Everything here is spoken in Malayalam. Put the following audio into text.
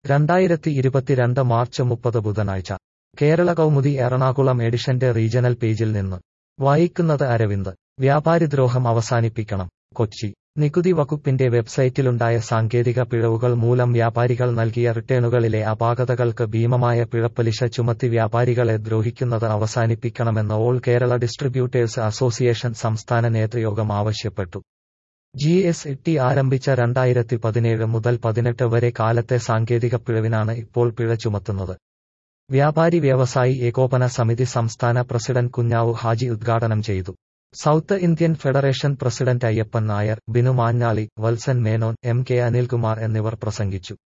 രണ്ടായിരത്തി ഇരുപത്തിരണ്ട് മാർച്ച് മുപ്പത് ബുധനാഴ്ച കേരള കൗമുദി എറണാകുളം എഡിഷന്റെ റീജണൽ പേജിൽ നിന്ന് വായിക്കുന്നത് അരവിന്ദ് വ്യാപാരിദ്രോഹം അവസാനിപ്പിക്കണം കൊച്ചി നികുതി വകുപ്പിന്റെ വെബ്സൈറ്റിലുണ്ടായ സാങ്കേതിക പിഴവുകൾ മൂലം വ്യാപാരികൾ നൽകിയ റിട്ടേണുകളിലെ അപാകതകൾക്ക് ഭീമമായ പിഴപ്പലിശ ചുമത്തി വ്യാപാരികളെ ദ്രോഹിക്കുന്നത് അവസാനിപ്പിക്കണമെന്ന് ഓൾ കേരള ഡിസ്ട്രിബ്യൂട്ടേഴ്സ് അസോസിയേഷൻ സംസ്ഥാന നേതൃയോഗം ആവശ്യപ്പെട്ടു ജി എസ് ടി ആരംഭിച്ച രണ്ടായിരത്തി പതിനേഴ് മുതൽ പതിനെട്ട് വരെ കാലത്തെ സാങ്കേതിക പിഴവിനാണ് ഇപ്പോൾ പിഴ ചുമത്തുന്നത് വ്യാപാരി വ്യവസായി ഏകോപന സമിതി സംസ്ഥാന പ്രസിഡന്റ് കുഞ്ഞാവു ഹാജി ഉദ്ഘാടനം ചെയ്തു south Indian federation president Ayyappan Nair Binu Manjali Valsan Menon M K Anilkumar എന്നിവർ പ്രസംഗിച്ചു